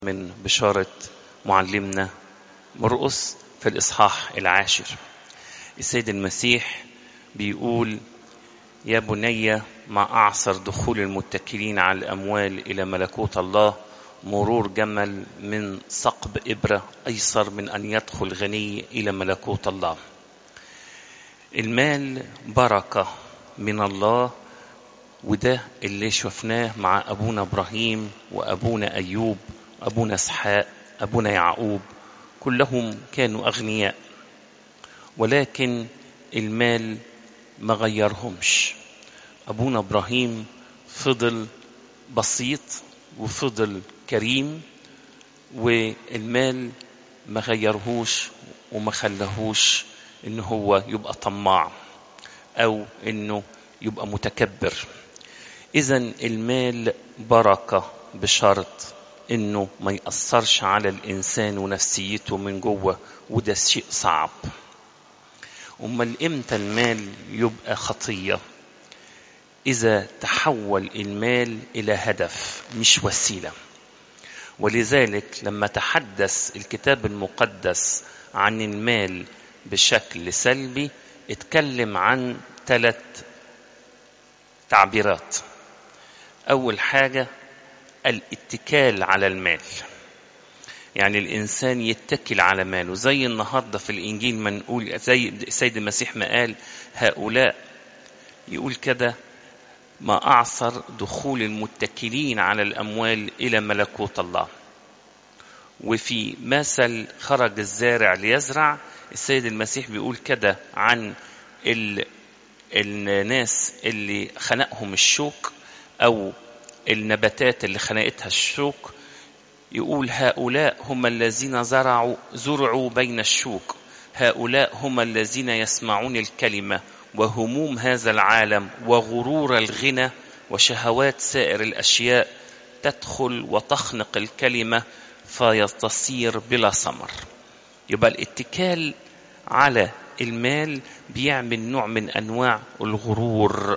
من بشارة معلمنا مرقس في الإصحاح العاشر السيد المسيح بيقول يا بني ما أعصر دخول المتكلين على الأموال إلى ملكوت الله مرور جمل من ثقب إبرة أيسر من أن يدخل غني إلى ملكوت الله المال بركة من الله وده اللي شفناه مع أبونا إبراهيم وأبونا أيوب أبونا اسحاق أبونا يعقوب كلهم كانوا أغنياء ولكن المال ما غيرهمش أبونا إبراهيم فضل بسيط وفضل كريم والمال ما غيرهوش وما خلاهوش ان هو يبقى طماع او انه يبقى متكبر اذا المال بركه بشرط انه ما ياثرش على الانسان ونفسيته من جوه وده شيء صعب امال امتى المال يبقى خطيه اذا تحول المال الى هدف مش وسيله ولذلك لما تحدث الكتاب المقدس عن المال بشكل سلبي اتكلم عن ثلاث تعبيرات اول حاجه الاتكال على المال يعني الانسان يتكل على ماله زي النهارده في الانجيل ما نقول زي السيد المسيح ما قال هؤلاء يقول كده ما اعصر دخول المتكلين على الاموال الى ملكوت الله وفي مثل خرج الزارع ليزرع السيد المسيح بيقول كده عن ال... الناس اللي خنقهم الشوك او النباتات اللي خنقتها الشوك يقول هؤلاء هم الذين زرعوا زرعوا بين الشوك هؤلاء هم الذين يسمعون الكلمه وهموم هذا العالم وغرور الغنى وشهوات سائر الاشياء تدخل وتخنق الكلمه فتصير بلا ثمر يبقى الاتكال على المال بيعمل نوع من انواع الغرور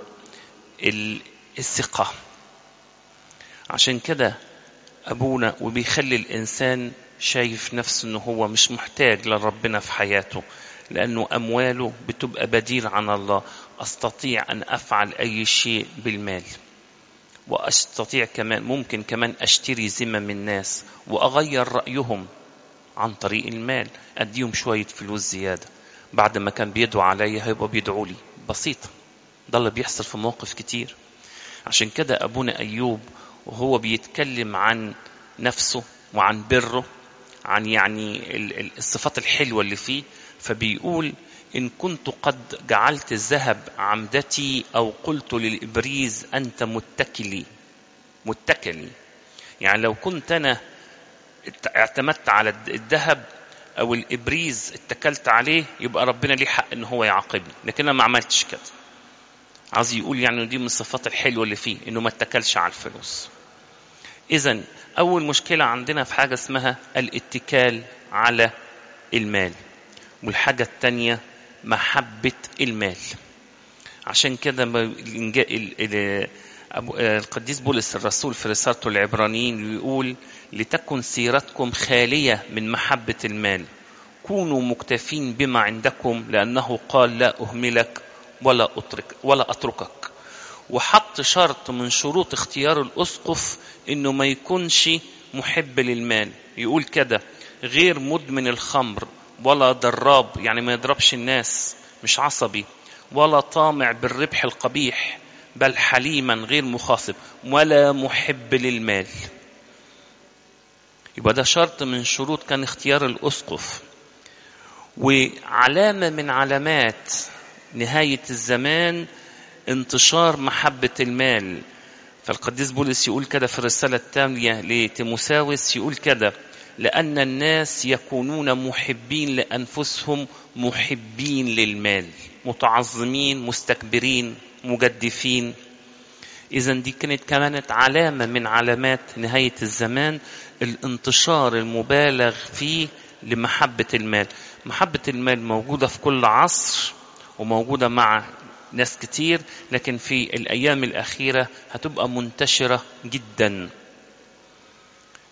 الثقه عشان كده ابونا وبيخلي الانسان شايف نفسه انه هو مش محتاج لربنا في حياته لانه امواله بتبقى بديل عن الله استطيع ان افعل اي شيء بالمال واستطيع كمان ممكن كمان اشتري ذمم الناس واغير رايهم عن طريق المال اديهم شويه فلوس زياده بعد ما كان بيدعوا عليا هيبقوا بيدعوا لي بسيطه ده اللي بيحصل في مواقف كتير عشان كده ابونا ايوب وهو بيتكلم عن نفسه وعن بره عن يعني الصفات الحلوه اللي فيه فبيقول ان كنت قد جعلت الذهب عمدتي او قلت للابريز انت متكلي متكلي يعني لو كنت انا اعتمدت على الذهب او الابريز اتكلت عليه يبقى ربنا ليه حق ان هو يعاقبني لكن انا ما عملتش كده عايز يقول يعني دي من الصفات الحلوه اللي فيه انه ما اتكلش على الفلوس اذا اول مشكله عندنا في حاجه اسمها الاتكال على المال والحاجه الثانيه محبه المال عشان كده القديس بولس الرسول في رسالته العبرانيين بيقول لتكن سيرتكم خاليه من محبه المال كونوا مكتفين بما عندكم لانه قال لا اهملك ولا اترك ولا اتركك وحط شرط من شروط اختيار الاسقف انه ما يكونش محب للمال يقول كده غير مدمن الخمر ولا ضراب يعني ما يضربش الناس مش عصبي ولا طامع بالربح القبيح بل حليما غير مخاصب ولا محب للمال يبقى ده شرط من شروط كان اختيار الاسقف وعلامه من علامات نهايه الزمان انتشار محبه المال فالقديس بولس يقول كده في الرساله الثانيه لتيموساوس يقول كده لأن الناس يكونون محبين لأنفسهم محبين للمال متعظمين مستكبرين مجدفين إذا دي كانت كانت علامة من علامات نهاية الزمان الانتشار المبالغ فيه لمحبة المال محبة المال موجودة في كل عصر وموجودة مع ناس كتير لكن في الأيام الأخيرة هتبقى منتشرة جدا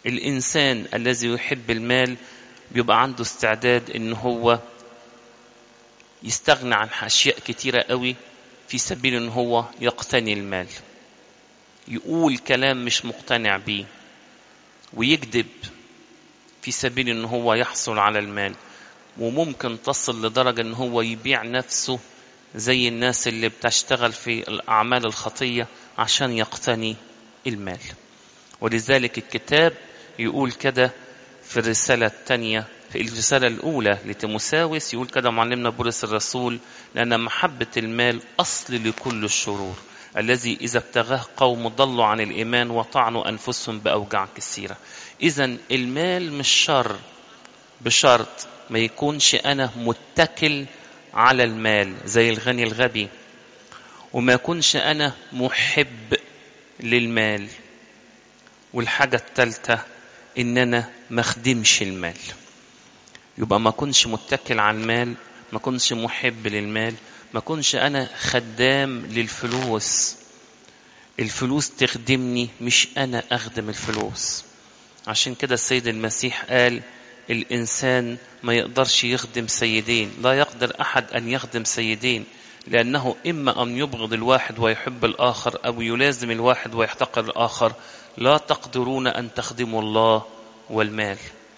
الإنسان الذي يحب المال بيبقى عنده استعداد إن هو يستغنى عن أشياء كتيرة قوي في سبيل إن هو يقتني المال يقول كلام مش مقتنع بيه ويكذب في سبيل إن هو يحصل على المال وممكن تصل لدرجة إن هو يبيع نفسه زي الناس اللي بتشتغل في الأعمال الخطية عشان يقتني المال ولذلك الكتاب يقول كده في الرسالة الثانية في الرسالة الأولى لتيموساوس يقول كده معلمنا بولس الرسول لأن محبة المال أصل لكل الشرور الذي إذا ابتغاه قوم ضلوا عن الإيمان وطعنوا أنفسهم بأوجاع كثيرة إذا المال مش شر بشرط ما يكونش أنا متكل على المال زي الغني الغبي وما يكونش أنا محب للمال والحاجة الثالثة إن أنا ما أخدمش المال يبقى ما أكونش متكل على المال ما أكونش محب للمال ما أكونش أنا خدام للفلوس الفلوس تخدمني مش أنا أخدم الفلوس عشان كده السيد المسيح قال الإنسان ما يقدرش يخدم سيدين لا يقدر أحد أن يخدم سيدين لأنه إما أن يبغض الواحد ويحب الآخر أو يلازم الواحد ويحتقر الآخر لا تقدرون أن تخدموا الله والمال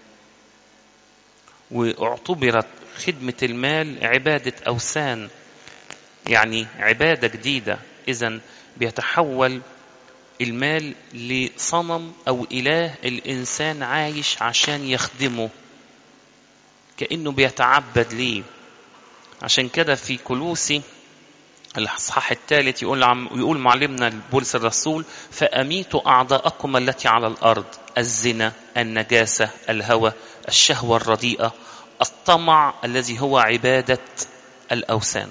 واعتبرت خدمة المال عبادة أوثان يعني عبادة جديدة إذا بيتحول المال لصنم أو إله الإنسان عايش عشان يخدمه كأنه بيتعبد ليه عشان كده في كلوسي الإصحاح الثالث يقول عم يقول معلمنا بولس الرسول فأميتوا أعضاءكم التي على الأرض الزنا النجاسة الهوى الشهوة الرديئة الطمع الذي هو عبادة الأوثان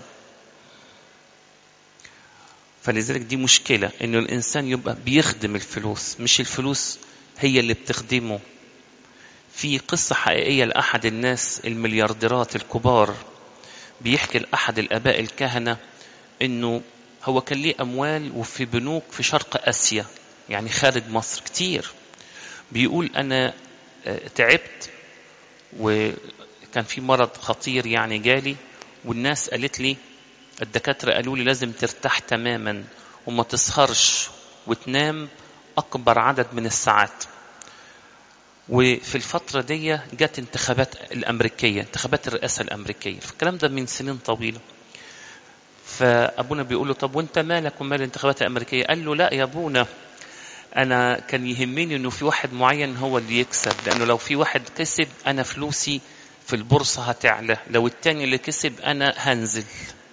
فلذلك دي مشكلة إنه الإنسان يبقى بيخدم الفلوس مش الفلوس هي اللي بتخدمه في قصة حقيقية لأحد الناس المليارديرات الكبار بيحكي لأحد الآباء الكهنة إنه هو كان ليه أموال وفي بنوك في شرق آسيا يعني خارج مصر كتير بيقول أنا تعبت وكان في مرض خطير يعني جالي والناس قالت لي الدكاترة قالوا لي لازم ترتاح تماما وما تسهرش وتنام أكبر عدد من الساعات وفي الفترة دي جت انتخابات الأمريكية انتخابات الرئاسة الأمريكية الكلام ده من سنين طويلة فأبونا بيقول له طب وانت مالك ومال الانتخابات الأمريكية قال له لا يا أبونا أنا كان يهمني إنه في واحد معين هو اللي يكسب لأنه لو في واحد كسب أنا فلوسي في البورصة هتعلى لو التاني اللي كسب أنا هنزل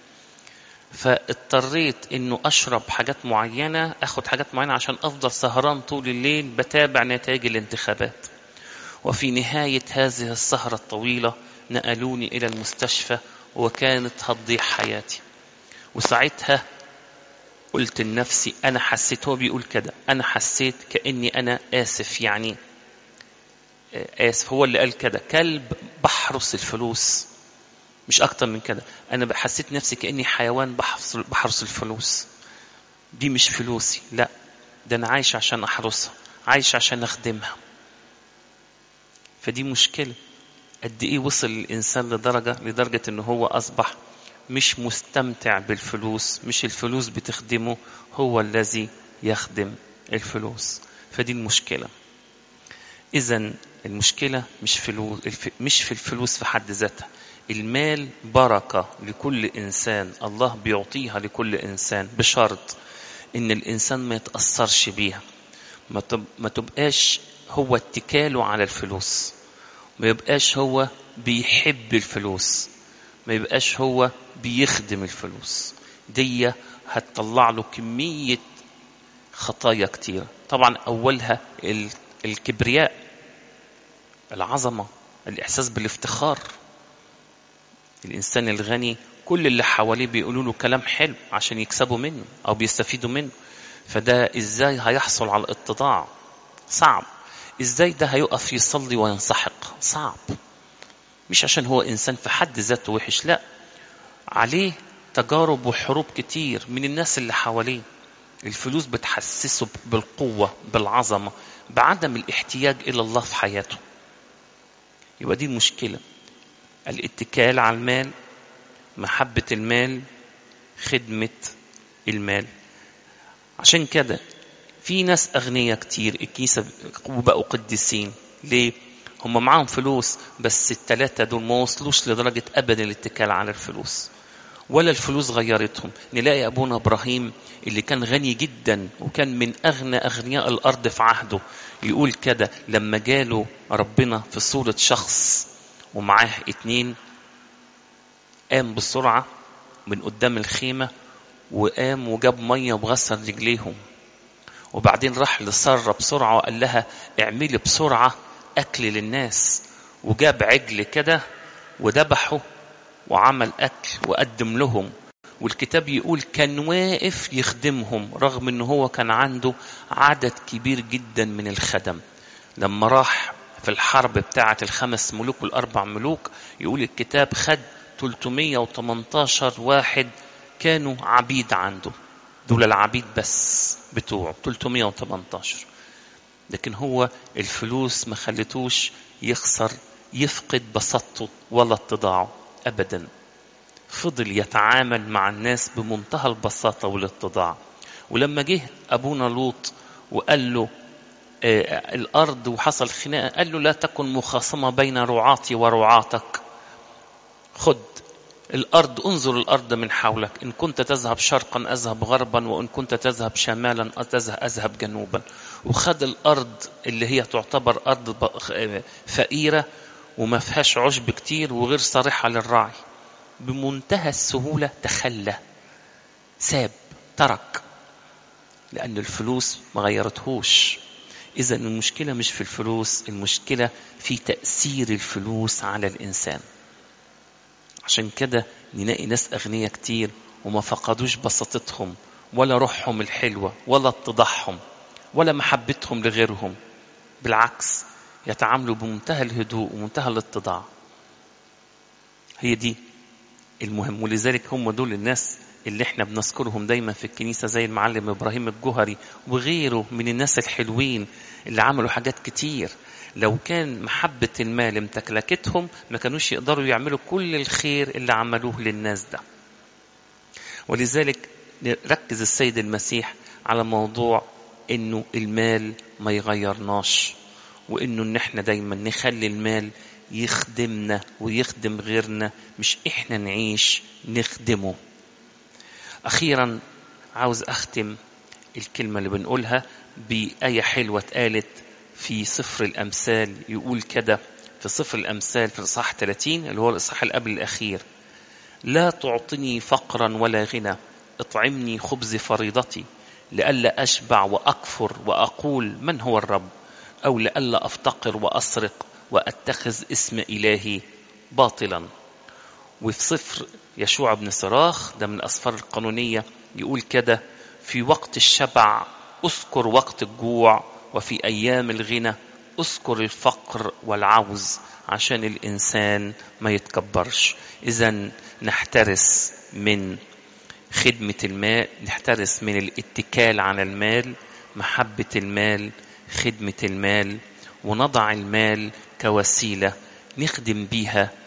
فاضطريت انه اشرب حاجات معينه اخد حاجات معينه عشان افضل سهران طول الليل بتابع نتائج الانتخابات وفي نهايه هذه السهره الطويله نقلوني الى المستشفى وكانت هتضيع حياتي وساعتها قلت لنفسي انا حسيت هو بيقول كده انا حسيت كاني انا اسف يعني اسف هو اللي قال كده كلب بحرس الفلوس مش اكتر من كده انا حسيت نفسي كاني حيوان بحرس بحرس الفلوس دي مش فلوسي لا ده انا عايش عشان احرسها عايش عشان اخدمها فدي مشكله قد ايه وصل الانسان لدرجه لدرجه ان هو اصبح مش مستمتع بالفلوس مش الفلوس بتخدمه هو الذي يخدم الفلوس فدي المشكله اذا المشكله مش فلوس مش في الفلوس في حد ذاتها المال بركة لكل إنسان الله بيعطيها لكل إنسان بشرط إن الإنسان ما يتأثرش بيها ما تبقاش هو اتكاله على الفلوس ما يبقاش هو بيحب الفلوس ما يبقاش هو بيخدم الفلوس دي هتطلع له كمية خطايا كتير طبعا أولها الكبرياء العظمة الإحساس بالافتخار الإنسان الغني كل اللي حواليه بيقولوا له كلام حلو عشان يكسبوا منه أو بيستفيدوا منه فده إزاي هيحصل على الاتضاع صعب إزاي ده هيقف يصلي وينسحق صعب مش عشان هو إنسان في حد ذاته وحش لا عليه تجارب وحروب كتير من الناس اللي حواليه الفلوس بتحسسه بالقوة بالعظمة بعدم الاحتياج إلى الله في حياته يبقى دي المشكلة الاتكال على المال محبة المال خدمة المال عشان كده في ناس أغنياء كتير الكنيسة وبقوا قديسين ليه؟ هم معاهم فلوس بس التلاتة دول ما وصلوش لدرجة أبدا الاتكال على الفلوس ولا الفلوس غيرتهم نلاقي أبونا إبراهيم اللي كان غني جدا وكان من أغنى أغنياء الأرض في عهده يقول كده لما جاله ربنا في صورة شخص ومعاه اتنين قام بسرعة من قدام الخيمة وقام وجاب مية وغسل رجليهم وبعدين راح لسارة بسرعة وقال لها اعملي بسرعة أكل للناس وجاب عجل كده وذبحه وعمل أكل وقدم لهم والكتاب يقول كان واقف يخدمهم رغم ان هو كان عنده عدد كبير جدا من الخدم لما راح في الحرب بتاعة الخمس ملوك والأربع ملوك يقول الكتاب خد 318 واحد كانوا عبيد عنده دول العبيد بس بتوعه 318 لكن هو الفلوس ما خلتوش يخسر يفقد بساطته ولا اتضاعه ابدا فضل يتعامل مع الناس بمنتهى البساطه والاتضاع ولما جه ابونا لوط وقال له آه الارض وحصل خناقه قال له لا تكن مخاصمه بين رعاتي ورعاتك خد الأرض انظر الأرض من حولك إن كنت تذهب شرقا أذهب غربا وإن كنت تذهب شمالا أذهب جنوبا وخد الأرض اللي هي تعتبر أرض فقيرة وما فيهاش عشب كتير وغير صالحة للرعي بمنتهى السهولة تخلى ساب ترك لأن الفلوس ما غيرتهوش إذا المشكلة مش في الفلوس المشكلة في تأثير الفلوس على الإنسان عشان كده نلاقي ناس أغنياء كتير وما فقدوش بساطتهم ولا روحهم الحلوة ولا اتضاعهم ولا محبتهم لغيرهم بالعكس يتعاملوا بمنتهى الهدوء ومنتهى الاتضاع هي دي المهم ولذلك هم دول الناس اللي احنا بنذكرهم دايما في الكنيسة زي المعلم إبراهيم الجهري وغيره من الناس الحلوين اللي عملوا حاجات كتير لو كان محبة المال امتلكتهم ما كانوش يقدروا يعملوا كل الخير اللي عملوه للناس ده ولذلك ركز السيد المسيح على موضوع انه المال ما يغيرناش وانه ان احنا دايما نخلي المال يخدمنا ويخدم غيرنا مش احنا نعيش نخدمه اخيرا عاوز اختم الكلمه اللي بنقولها بايه حلوه اتقالت في سفر الامثال يقول كده في سفر الامثال في الاصحاح 30 اللي هو الاصحاح اللي قبل الاخير لا تعطني فقرا ولا غنى اطعمني خبز فريضتي لئلا اشبع واكفر واقول من هو الرب او لئلا افتقر واسرق واتخذ اسم الهي باطلا وفي سفر يشوع بن صراخ ده من الاسفار القانونيه يقول كده في وقت الشبع اذكر وقت الجوع وفي ايام الغنى اذكر الفقر والعوز عشان الانسان ما يتكبرش اذا نحترس من خدمه المال نحترس من الاتكال على المال محبه المال خدمه المال ونضع المال كوسيله نخدم بيها